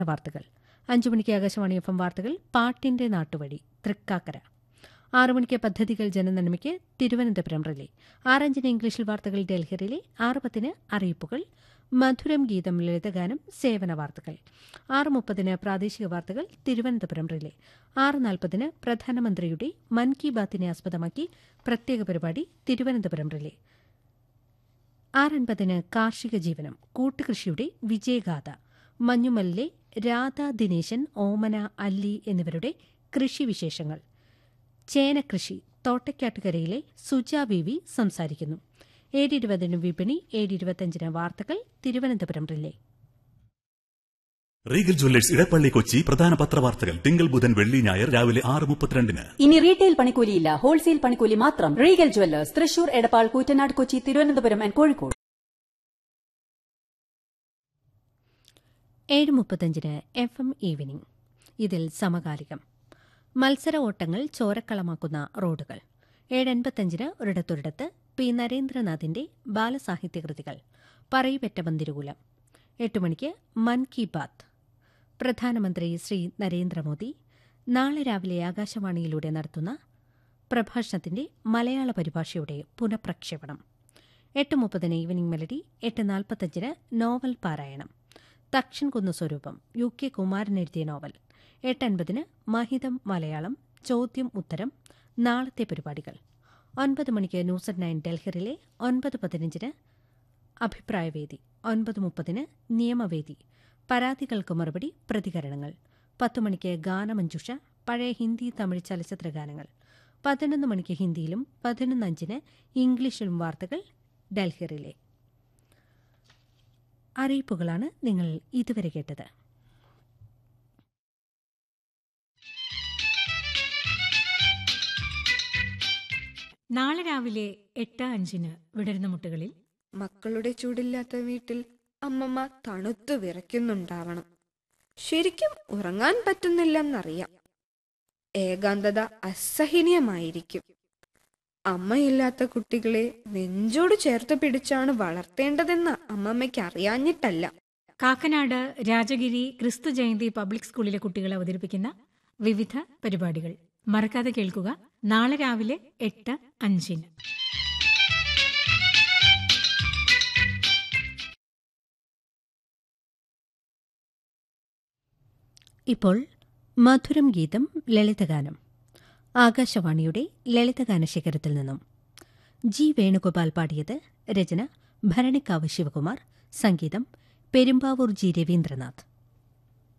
വാർത്തകൾ അഞ്ചു മണിക്ക് Akashvani F M വാർത്തകൾ പാട്ടിന്റെ നാട്ടുവഴി തൃക്കാക്കര ആറു മണിക്ക് പദ്ധതികൾ ജനനന്മയ്ക്ക് തിരുവനന്തപുരം റിലേ ആറഞ്ചിന് ഇംഗ്ലീഷിൽ വാർത്തകൾ ഡൽഹി റിലേ ആറ് പത്തിന് അറിയിപ്പുകൾ മധുരം ഗീതം ലളിതഗാനം സേവന വാർത്തകൾ ആറ് മുപ്പതിന് പ്രാദേശിക വാർത്തകൾ തിരുവനന്തപുരം റിലേ ആറ് നാൽപ്പതിന് പ്രധാനമന്ത്രിയുടെ മൻ കി ബാത്തിനെ ആസ്പദമാക്കി പ്രത്യേക പരിപാടി തിരുവനന്തപുരം റിലേ ആറൻപതിന് കാർഷിക ജീവനം കൂട്ടുകൃഷിയുടെ വിജയഗാഥ മഞ്ഞുമല്ലിലെ രാധ ദിനേശൻ ഓമന അല്ലി എന്നിവരുടെ കൃഷിവിശേഷങ്ങൾ ചേനകൃഷി തോട്ടയ്ക്കാട്ടുകരയിലെ സുജ വി വി സംസാരിക്കുന്നു ഏഴ് ഇരുപതിന് വിപണി ഏഴ് ഇരുപത്തിയഞ്ചിന് വാർത്തകൾ Thiruvananthapuram relay Regal jewellers Edappally Kochi പ്രധാന പത്രവാർത്തകൾ തിങ്കൾ ബുധൻ വെള്ളി ഞായർ രാവിലെ ആറ് മുപ്പത്തിരണ്ടിന് ഇനി റീറ്റെയിൽ പണിക്കൂലിയില്ല ഹോൾസെയിൽ പണിക്കൂലി മാത്രം Regal jewellers Thrissur Edappal Koottanad Kochi Thiruvananthapuram and Kozhikode ഏഴ് മുപ്പത്തഞ്ചിന് എഫ് എം ഈവനിംഗ് ഇതിൽ സമകാലികം മത്സര ഓട്ടങ്ങൾ ചോരക്കളമാക്കുന്ന റോഡുകൾ ഏഴൻപത്തഞ്ചിന് ഒരിടത്തൊരിടത്ത് പി നരേന്ദ്രനാഥിന്റെ ബാലസാഹിത്യകൃതികൾ പറയിപെറ്റ ബന്തിരുകുലം എട്ട് മണിക്ക് മൻ കി ബാത്ത് പ്രധാനമന്ത്രി ശ്രീ നരേന്ദ്രമോദി നാളെ രാവിലെ ആകാശവാണിയിലൂടെ നടത്തുന്ന പ്രഭാഷണത്തിന്റെ മലയാള പരിഭാഷയുടെ പുനഃപ്രക്ഷേപണം എട്ട് മുപ്പതിന് ഈവനിംഗ് മെലഡി എട്ട് നാൽപ്പത്തഞ്ചിന് നോവൽ പാരായണം തക്ഷൻ കുന്നു സ്വരൂപം യു കെ കുമാരൻ എഴുതിയ നോവൽ എട്ടൻപതിന് മഹിതം മലയാളം ചോദ്യം ഉത്തരം നാളത്തെ പരിപാടികൾ ഒൻപത് മണിക്ക് ന്യൂസ് അറ്റ് നയൻ ഡൽഹിറിലെ ഒൻപത് പതിനഞ്ചിന് അഭിപ്രായവേദി ഒൻപത് മുപ്പതിന് നിയമവേദി പരാതികൾക്ക് മറുപടി പ്രതികരണങ്ങൾ പത്തു മണിക്ക് ഗാനമഞ്ജുഷ പഴയ ഹിന്ദി തമിഴ് ചലച്ചിത്ര ഗാനങ്ങൾ പതിനൊന്ന് മണിക്ക് ഹിന്ദിയിലും പതിനൊന്ന് അഞ്ചിന് ഇംഗ്ലീഷിലും വാർത്തകൾ ഡൽഹിറിലെ അറിയിപ്പുകളാണ് നിങ്ങൾ ഇതുവരെ കേട്ടത് നാളെ രാവിലെ എട്ട് അഞ്ചിന് വിടരുന്ന മുട്ടുകളിൽ മക്കളുടെ ചൂടില്ലാത്ത വീട്ടിൽ അമ്മമ്മ തണുത്തു വിറയ്ക്കുന്നുണ്ടാവണം ശരിക്കും ഉറങ്ങാൻ പറ്റുന്നില്ലെന്നറിയാം ഏകാന്തത അസഹനീയമായിരിക്കും അമ്മയില്ലാത്ത കുട്ടികളെ നെഞ്ചോട് ചേർത്ത് പിടിച്ചാണ് വളർത്തേണ്ടതെന്ന് അമ്മമ്മയ്ക്ക് അറിയാഞ്ഞിട്ടല്ല കാക്കനാട് രാജഗിരി ക്രിസ്തു ജയന്തി പബ്ലിക് സ്കൂളിലെ കുട്ടികൾ അവതരിപ്പിക്കുന്ന വിവിധ പരിപാടികൾ മറക്കാതെ കേൾക്കുക നാളെ രാവിലെ എട്ട് അഞ്ചിന് ഇപ്പോൾ മധുരം ഗീതം ലളിതഗാനം ആകാശവാണിയുടെ ലളിതഗാന ശേഖരത്തിൽ നിന്നും ജി വേണുഗോപാൽ പാടിയത് രചന ഭരണിക്കാവ് ശിവകുമാർ സംഗീതം പെരുമ്പാവൂർ ജി രവീന്ദ്രനാഥ്